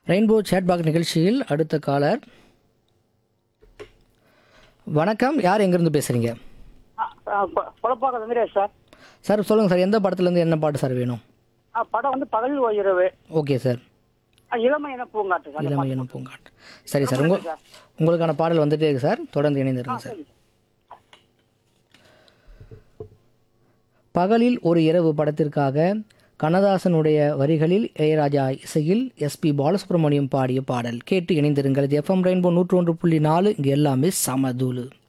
Rainbow Chepauk நிகழ்ச்சியில் அடுத்த collar வணக்கம் யார் எங்கேருந்து பேசுகிறீங்க குழப்பாக்க வெங்கடேஷ் சார் சார் சொல்லுங்கள் சார் எந்த படத்துலேருந்து என்ன பாட்டு சார் வேணும் ஆ, படம் வந்து பகல் இரவு ஓகே சார் ஆ, இளமை என பூங்காட்டு சார். அந்த இளமை எனும் பூங்காட்டு சரி சார் உங்கள் உங்களுக்கான பாடல் வந்துட்டே இருக்கு சார் தொடர்ந்து இணைந்திருங்க சார் சரி. பகலில் ஒரு இரவு படத்திற்காக கண்ணதாசனுடைய வரிகளில் இளையராஜா இசையில் எஸ்பி பாலசுப்ரமணியம் பாடிய பாடல் கேட்டு இணைந்திருங்கள் எஃப்எம் ரெயின்போ நூற்று ஒன்று புள்ளி நாலு இங்கே எல்லாமே சமதூளு